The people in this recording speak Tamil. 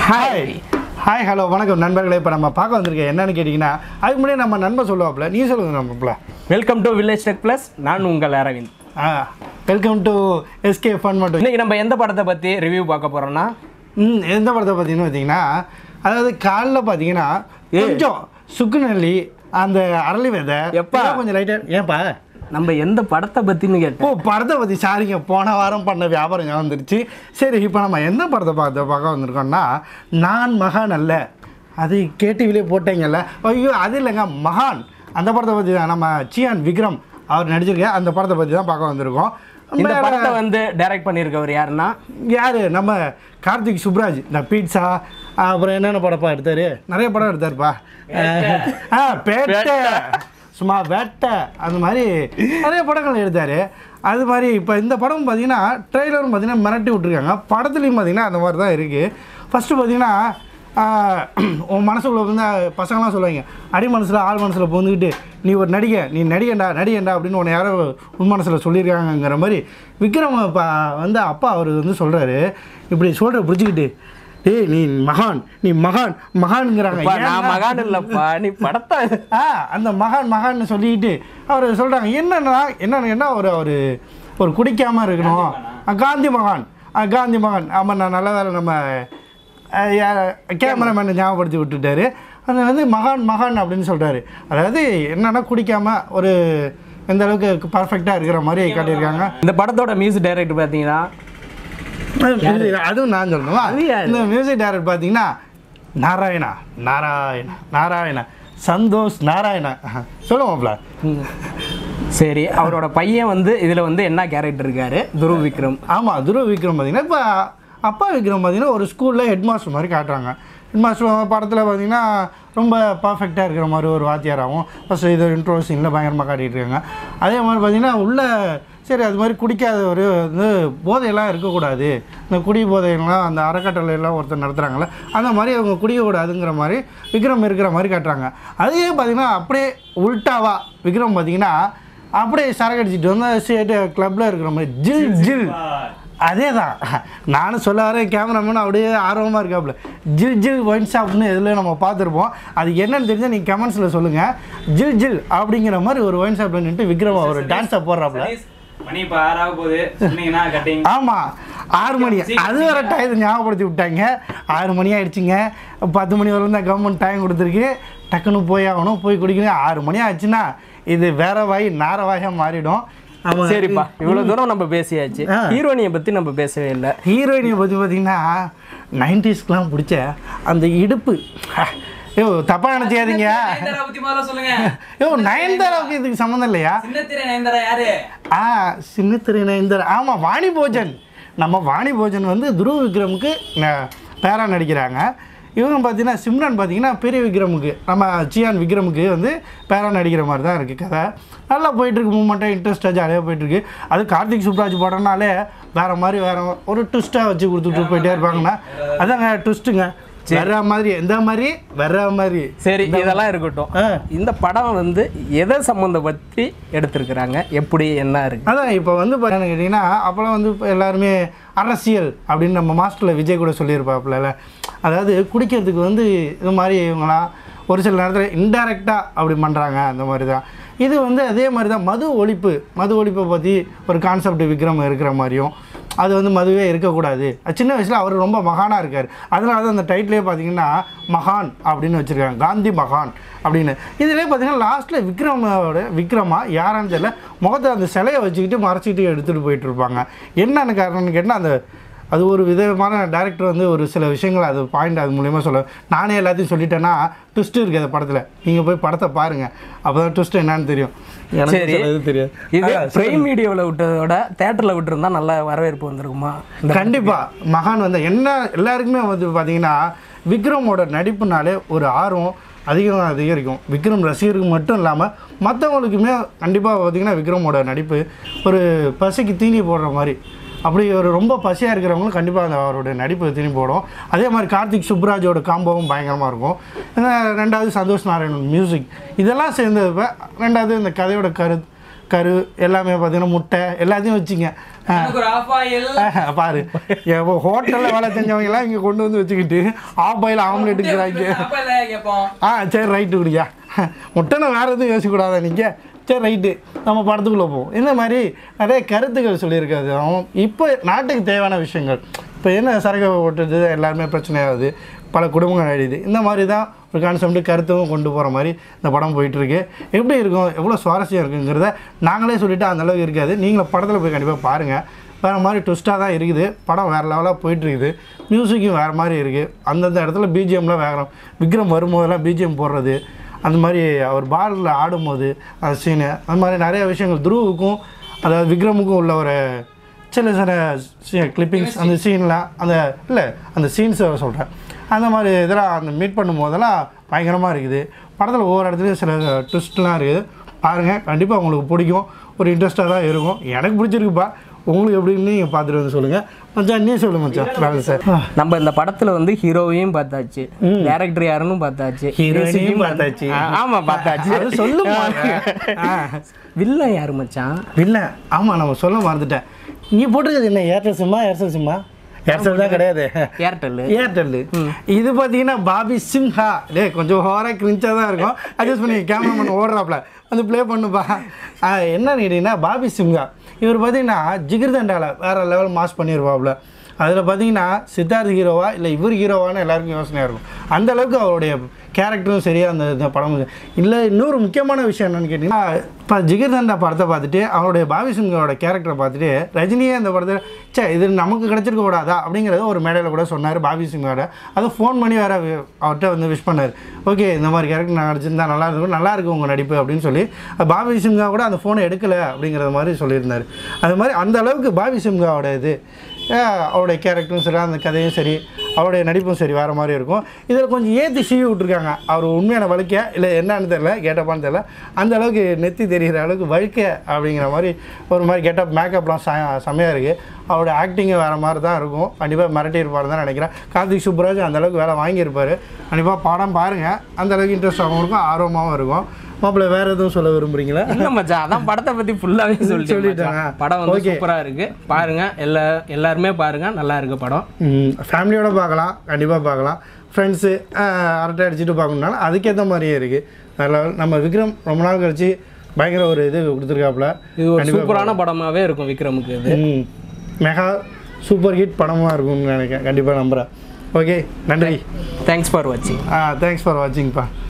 ஹாய் ஹாய் ஹலோ வணக்கம் நண்பர்களே இப்போ நம்ம பார்க்க வந்திருக்கேன் என்னன்னு கேட்டிங்கன்னா அதுக்கு முன்னாடி நம்ம நண்பர் சொல்லுவாப்புல நீ சொல்லுங்க நம்மள welcome to village tech plus நான் உங்கள் அரவிந்த் ஆ வெல்கம் டு எஸ்கே ஃபன் மட்டும் இன்னைக்கு நம்ம எந்த படத்தை பற்றி ரிவ்யூ பார்க்க போகிறோம்னா ம் எந்த படத்தை பார்த்தீங்கன்னு பார்த்தீங்கன்னா அதாவது காலைல பார்த்தீங்கன்னா கொஞ்சம் சுக்குநெல்லி அந்த அரளி விதை எப்பா? இதெல்லாம் கொஞ்சம் லைட்டாக ஏன்பா நம்ம எந்த படத்தை பற்றின்னு ஓ கேட்டோம் படத்தை பற்றி சாரிங்க போன வாரம் பண்ண வியாபாரம் ஞாபகம் வந்துருச்சு சரி இப்போ நம்ம எந்த படத்தை பார்த்து பார்க்க வந்திருக்கோம்னா நான் மகான் அல்ல அது கேடிவிலே போட்டீங்கல்ல ஐயோ அது இல்லைங்க மகான் அந்த படத்தை பற்றி தான் நம்ம சியான் விக்ரம் அவர் நடிச்சிருக்க அந்த படத்தை பற்றி தான் பார்க்க வந்திருக்கோம் இந்த வேற- படத்தை வந்து டைரக்ட் பண்ணியிருக்கவர் யாருன்னா யார் நம்ம கார்த்திக் சுப்ராஜ் இந்த பீட்சா அப்புறம் என்னென்ன படப்பா எடுத்தாரு நிறைய படம் எடுத்தாருப்பா ஆ பேட்டை சும்மா வேட்டை அந்த மாதிரி நிறைய படங்கள் எடுத்தார் அது மாதிரி இப்போ இந்த படம் பார்த்தீங்கன்னா ட்ரெய்லரும் பார்த்தீங்கன்னா மிரட்டி விட்ருக்காங்க படத்துலையும் பார்த்தீங்கன்னா அந்த மாதிரி தான் இருக்குது ஃபஸ்ட்டு பார்த்தீங்கன்னா ஆஹ், உன் மனசுக்குள்ள வந்து பசங்களாம் சொல்லுவாங்க அடி மனசில் ஆள் மனசில் புகுந்துக்கிட்டு நீ ஒரு நடிகை நீ நடிகண்டா நடிகண்டா அப்படின்னு உன்னை யாரோ உன் மனசில் சொல்லியிருக்காங்கங்கிற மாதிரி விக்ரம் இப்போ வந்து அப்பா அவர் வந்து சொல்கிறாரு இப்படி சொல்கிற பிடிச்சிக்கிட்டு டேய் நீ மகான் நீ மகான் மகான்ங்கிறாங்க அப்பா, நான் ஏன்னா- மகான் இல்லைப்பா நீ படத்தை ஆ அந்த மகான் மகான்னு சொல்லிட்டு அவர் சொல்கிறாங்க என்னன்னா என்ன என்ன ஒரு ஒரு ஒரு குடிக்காமல் இருக்கணும் ஆ, காந்தி மகான் ஆ, காந்தி மகான் ஆமாம் நான் நல்ல வேலை நம்ம கேமராமேனை ஞாபகப்படுத்தி விட்டுட்டாரு அது வந்து மகான் மகான் அப்படின்னு சொல்கிறாரு அதாவது என்னன்னா குடிக்காம ஒரு எந்த அளவுக்கு பர்ஃபெக்டாக இருக்கிற மாதிரி காட்டியிருக்காங்க இந்த படத்தோட மியூசிக் டைரக்டர் பார்த்தீங்கன்னா இது- அதுவும் நான் சொல்லணுமா அது யாரு? இந்த மியூசிக் டைரக்டர் பார்த்தீங்கன்னா நாராயணா நாராயணா நாராயணா சந்தோஷ் நாராயணா சொல்லுவோம்ல ம், சரி அவரோட பையன் வந்து இதில் வந்து என்ன கேரக்டர் இருக்காரு துருவ் விக்ரம் ஆமாம் துருவ விக்ரம் பார்த்தீங்கன்னா இப்போ அப்பா விக்ரம் பார்த்தீங்கன்னா ஒரு ஸ்கூலில் ஹெட் மாஸ்டர் மாதிரி காட்டுறாங்க ஹெட் மாஸ்டர் படத்தில் பார்த்தீங்கன்னா ரொம்ப பர்ஃபெக்டாக இருக்கிற மாதிரி ஒரு வாத்தியாராகவும் ஃபஸ்ட்டு இது இன்ட்ரோ சீனில் பயங்கரமாக காட்டிகிட்டு இருக்காங்க அதே மாதிரி பார்த்தீங்கன்னா உள்ள சரி அது மாதிரி குடிக்காத ஒரு வந்து போதையெல்லாம் இருக்கக்கூடாது இந்த குடி போதையெல்லாம் அந்த அறக்கட்டளை எல்லாம் ஒருத்தர் நடத்துகிறாங்களே அந்த மாதிரி அவங்க குடிக்கக்கூடாதுங்கிற மாதிரி விக்ரம் இருக்கிற மாதிரி காட்டுறாங்க அதே பார்த்தீங்கன்னா அப்படியே உல்டாவா விக்ரம் பார்த்தீங்கன்னா அப்படியே சரக்கு அடிச்சிட்டு வந்து சேட்டு கிளப்பில் இருக்கிற மாதிரி ஜில் ஜில் அதே தான் நானும் சொல்ல வரேன் கேமராமேன் அப்படியே ஆர்வமாக இருக்காப்புல ஜில் ஜில் ஒயின் ஷாப்னு இதில் நம்ம பார்த்துருப்போம் அது என்னன்னு தெரிஞ்சால் நீங்கள் கமெண்ட்ஸில் சொல்லுங்கள் ஜில் ஜில் அப்படிங்கிற மாதிரி ஒரு ஒயின் ஷாப்பில் நின்று விக்ரம் ஒரு டான்ஸை போடுறாப்புல மணி இப்போ ஆறாக போகுது சொன்னீங்கன்னா கட்டிங் ஆமாம் ஆறு மணி அது வர டைம் ஞாபகப்படுத்தி விட்டாங்க ஆறு மணி ஆயிடுச்சுங்க பத்து மணி வரலாம் தான் கவர்மெண்ட் டைம் கொடுத்துருக்கு டக்குன்னு போய் ஆகணும் போய் குடிக்கணும் ஆறு மணி ஆச்சுன்னா இது வேற வாய் நார வாயாக மாறிடும் ஆமா. சரிப்பா இவ்வளோ தூரம் நம்ம பேசியாச்சு ஆ. ஹீரோனியை பற்றி நம்ம பேசவே இல்லை ஹீரோயினியை பற்றி பார்த்தீங்கன்னா நைன்டிஸ்க்கெலாம் பிடிச்ச அந்த இடுப்பு ஐயோ தப்பாக நினச்சிக்காதீங்க நயன்தாரா பத்தி முதல்ல சொல்லுங்க ஐயோ நயன்தாராவுக்கு இதுக்கு சம்மந்தம் இல்லையா சின்னத்திரை நயன்தாரா யாரு ஆ சின்னத்திரை நயன்தாரா ஆமாம் வாணி போஜன் நம்ம வாணி போஜன் வந்து துருவ விக்ரமுக்கு ந- பேரா நடிக்கிறாங்க இவங்க பார்த்தீங்கன்னா சிம்ரன் பார்த்தீங்கன்னா பெரிய விக்ரமுக்கு நம்ம சியான் விக்ரமுக்கு வந்து பேரா நடிக்கிற மாதிரி தான் இருக்குது கதை நல்லா போயிட்டுருக்கு மூமெண்ட்டாக இன்ட்ரெஸ்ட்டாக ஜாலியாக போயிட்டுருக்கு அது கார்த்திக் சுப்ராஜ் படம்னாலே வேறு மாதிரி வேறு ஒரு ட்விஸ்ட்டாக வச்சு கொடுத்துட்டு போயிட்டே இருப்பாங்கன்னா அதாங்க ட்விஸ்ட்டுங்க வர்ற மாதிரி எந்த மாதிரி வர்ற மாதிரி சரி இதெல்லாம் இருக்கட்டும் ஆ இந்த படம் வந்து எதை சம்மந்தப்பற்றி எடுத்திருக்கிறாங்க எப்படி என்ன இருக்கு அதான் இப்போ வந்து பார்த்தீங்கன்னு கேட்டிங்கன்னா அப்போலாம் வந்து இப்போ எல்லாருமே அரசியல் அப்படின்னு நம்ம மாஸ்டரில் விஜய் கூட சொல்லியிருப்பாப்புல அதாவது குடிக்கிறதுக்கு வந்து இது மாதிரி இவங்களாம் ஒரு சில நேரத்தில் இன்டைரக்டாக அப்படி பண்ணுறாங்க அந்த மாதிரி தான் இது வந்து அதே மாதிரி தான் மது ஒழிப்பு மது ஒழிப்பை பற்றி ஒரு கான்செப்ட் விக்ரம் இருக்கிற மாதிரியும் அது வந்து மதுவே இருக்கக்கூடாது அது சின்ன வயசில் அவர் ரொம்ப மகானாக இருக்கார் அதனால தான் அந்த டைட்டிலே பார்த்தீங்கன்னா மகான் அப்படின்னு வச்சுருக்காங்க காந்தி மகான் அப்படின்னு இதிலே பார்த்தீங்கன்னா லாஸ்ட்டில் விக்ரமோட விக்ரமா யாரான்னு தெரியல முகத்தை அந்த சிலையை வச்சுக்கிட்டு மறைச்சிக்கிட்டு எடுத்துகிட்டு போயிட்டு இருப்பாங்க என்னென்ன காரணம்னு கேட்டால் அந்த அது ஒரு விதமான டேரக்டர் வந்து ஒரு சில விஷயங்கள் அது பாயிண்ட் அது மூலியமாக சொல்ல நானே எல்லாத்தையும் சொல்லிட்டேன்னா ட்விஸ்ட் இருக்குது அந்த படத்தில் நீங்கள் போய் படத்தை பாருங்கள் அப்போ தான் ட்விஸ்ட் என்னன்னு தெரியும் எனக்கு சரி. சில இது தெரியாது இது ஆ, பிரைம் வீடியோவில் விட்டதோட தேட்டரில் விட்டுருந்தா நல்ல வரவேற்பு வந்திருக்குமா இந்த கண்டிப்பா மகான் வந்து என்ன எல்லாருக்குமே வந்து பார்த்தீங்கன்னா விக்ரமோட நடிப்புனாலே ஒரு ஆர்வம் அதிகம் அதிகரிக்கும் விக்ரம் ரசிகருக்கு மட்டும் இல்லாமல் மற்றவங்களுக்குமே கண்டிப்பாக பார்த்தீங்கன்னா விக்ரமோட நடிப்பு ஒரு பசிக்கு தீனி போடுற மாதிரி அப்படி ஒரு ரொம்ப பசியாக இருக்கிறவங்களும் கண்டிப்பாக அந்த அவருடைய நடிப்பு தீனி போடும் அதே மாதிரி கார்த்திக் சுப்ராஜோட காம்போவும் பயங்கரமாக இருக்கும் அஹ் ரெண்டாவது சந்தோஷ் நாராயணன் மியூசிக் இதெல்லாம் சேர்ந்தப்ப ரெண்டாவது இந்த கதையோட கரு கரு எல்லாமே பார்த்தீங்கன்னா முட்டை எல்லாத்தையும் வச்சுங்க ஆ, எனக்கு ஒரு ஆஃப் ஆயில் ஆ, பாரு ஹோட்டலில் வேலை செஞ்சவங்க எல்லாம் இங்கே கொண்டு வந்து வச்சுக்கிட்டு ஆஃப் பாயில் ஆம்லேட்டுங்கிறாங்க அப்ப இல்ல கேட்போம் ஆ சரி ரைட்டு குடியா முட்டைனை வேறு எதுவும் யோசிக்கக்கூடாதா நீங்கள் சரி ரைட்டு நம்ம படத்துக்குள்ளே போவோம் இந்த மாதிரி நிறைய கருத்துக்கள் சொல்லியிருக்காது அவன் இப்போ நாட்டுக்கு தேவையான விஷயங்கள் இப்போ என்ன சரக்கு ஓட்டுறது எல்லாருமே பிரச்சனையாகுது பல குடும்பங்கள் அழியுது இந்த மாதிரி தான் ஒரு கான்செப்ட் கருத்தும் கொண்டு போகிற மாதிரி இந்த படம் போயிட்டுருக்கு எப்படி இருக்கும் எவ்வளோ சுவாரஸ்யம் இருக்குங்கிறத நாங்களே சொல்லிவிட்டு அந்தளவுக்கு இருக்காது நீங்களும் படத்தில் போய் கண்டிப்பாக பாருங்கள் வேறு மாதிரி ட்விஸ்ட்டாக தான் இருக்குது படம் வேறு லெவலாக போயிட்டுருக்குது மியூசிக்கும் வேறு மாதிரி இருக்குது அந்தந்த இடத்துல பிஜிஎம்லாம் வேறு விக்ரம் வரும்போதெல்லாம் பிஜிஎம் போடுறது அந்த மாதிரி அவர் பாலில் ஆடும்போது அந்த சீனு அந்த மாதிரி நிறைய விஷயங்கள் துருவுக்கும் அதாவது விக்ரமுக்கும் உள்ள ஒரு சின்ன சின்ன கிளிப்பிங்ஸ் அந்த சீன்லாம் அந்த இல்லை அந்த சீன்ஸை சொல்கிறேன் அந்த மாதிரி இதெல்லாம் அந்த மீட் பண்ணும்போதெல்லாம் பயங்கரமாக இருக்குது படத்தில் ஒவ்வொரு இடத்துலையும் சில ட்விஸ்ட்லாம் இருக்குது பாருங்கள் கண்டிப்பாக உங்களுக்கு பிடிக்கும் ஒரு இன்ட்ரெஸ்ட்டாக தான் இருக்கும் எனக்கு பிடிச்சிருக்குப்பா உங்களுக்கு எப்படின்னு நீங்கள் பார்த்துட்டு வந்து சொல்லுங்கள் மச்சான் நீ சொல்லு மச்சான் வேலை சார் நம்ம இந்த படத்துல வந்து ஹீரோவையும் பார்த்தாச்சு டேரக்டர் யாருன்னு பார்த்தாச்சு ஹீரோயினையும் Music-ஐயும் பார்த்தாச்சு. ஆ, ஆமா பார்த்தாச்சு அது சொல்லுமா ஆ வில்லன் யாரு மச்சான் இல்லை ஆமாம் நம்ம சொல்ல மறந்துட்டேன் நீ போட்டிருக்கிறது என்ன ஏர்டெல் சிம்மா ஏர்செல் சிம்மா ஏர்செல் தான் கிடையாது ஏர்டெல் ஏர்டெல் இது பார்த்தீங்கன்னா பாபி சிம்ஹா டே கொஞ்சம் ஹோராக கிரிஞ்சாக தான் இருக்கும் அட்ஜஸ்ட் பண்ணி கேமராமேன் ஓடுறாப்ல வந்து ப்ளே பண்ணுப்பா ஆ, என்னன்னு கேட்டிங்கன்னா பாபி சிம்ஹா இவர் பார்த்தீங்கன்னா ஜிகிர்தண்டால வேறு லெவல் மாஸ் பண்ணியிருப்பாப்ல அதில் பார்த்தீங்கன்னா சித்தார்த் ஹீரோவா இல்லை இவர் ஹீரோவான்னு எல்லாருக்கும் யோசனையாக இருக்கும் அந்த அளவுக்கு அவருடைய கேரக்டரும் சரியா அந்த இந்த படம் இல்லை இன்னொரு முக்கியமான விஷயம் என்னன்னு கேட்டிங்கன்னா இப்போ ஜிகிர்தண்டா படத்தை பார்த்துட்டு அவருடைய பாபி சிங்கரோட கேரக்டரை பார்த்துட்டு ரஜினியே அந்த படத்தில் சே இது நமக்கு கிடச்சிருக்க கூடாதா அப்படிங்கிறத ஒரு மேடையில் கூட சொன்னார் பாபி சிங்கோட அதை ஃபோன் பண்ணி வேற வி- அவர்கிட்ட வந்து விஷ் பண்ணார் ஓகே இந்த மாதிரி கேரக்டர் நான் நடிச்சிருந்தா நல்லா இருக்கும் நல்லா இருக்கு உங்கள் நடிப்பு அப்படின்னு சொல்லி பாபி சிம்கா கூட அந்த ஃபோனை எடுக்கலை அப்படிங்கிற மாதிரி சொல்லியிருந்தார் அது மாதிரி அந்த அளவுக்கு பாபி சிம்காவோட இது அஹ், அவருடைய கேரக்டரும் சரி அந்த கதையும் சரி அவருடைய நடிப்பும் சரி வேறு மாதிரி இருக்கும் இதில் கொஞ்சம் ஏற்றி சீவி விட்ருக்காங்க அவர் உண்மையான வழுக்கையா இல்லை என்னன்னு தெரில கேட்டப்பான்னு தெரில அந்த அளவுக்கு நெத்தி தெரிகிற அளவுக்கு வழுக்க அப்படிங்கிற மாதிரி ஒரு மாதிரி கெட்டப் மேக்கப்லாம் ச செம்மையாக இருக்குது அவரோட ஆக்டிங்கும் வேறு மாதிரி தான் இருக்கும் கண்டிப்பாக மிரட்டி இருப்பார் தான் நினைக்கிறேன் கார்த்திக் சுப்ராஜ் அந்த அளவுக்கு வேலை வாங்கியிருப்பார் கண்டிப்பாக படம் பாருங்கள் அந்த அளவுக்கு இன்ட்ரெஸ்டாகவும் இருக்கும் ஆர்வமாகவும் இருக்கும் மாப்பிள்ளை வேறு எதுவும் சொல்ல விரும்புகிறீங்களா இல்ல மச்சான் அதான் படத்தை பத்தி ஃபுல்லாவே சொல்லிட்டேன் சொல்லிட்டாங்க. மச்சான். படம் வந்து Okay. சூப்பரா இருக்கு பாருங்க எல்லா எல்லாருமே பாருங்க நல்லா இருக்கு படம் ஃபேமிலியோட பார்க்கலாம் கண்டிப்பாக பார்க்கலாம் ஃப்ரெண்ட்ஸு அரட்டை அடிச்சுட்டு பார்க்கணுனாலும் அதுக்கேற்ற மாதிரியே இருக்குது நல்லா நம்ம விக்ரம் ரொம்ப நாள் கழிச்சு பயங்கர ஒரு இது கொடுத்துருக்காப்புல இது ஒரு சூப்பரான படமாவே இருக்கும் விக்ரமுக்கு இது ம் மெகா சூப்பர் ஹிட் படமாக இருக்கும்னு நினைக்கிறேன் கண்டிப்பாக நம்புகிறேன் ஓகே நன்றி தேங்க்ஸ் ஃபார் வாட்சிங் தேங்க்ஸ் ஃபார் வாட்சிங்ப்பா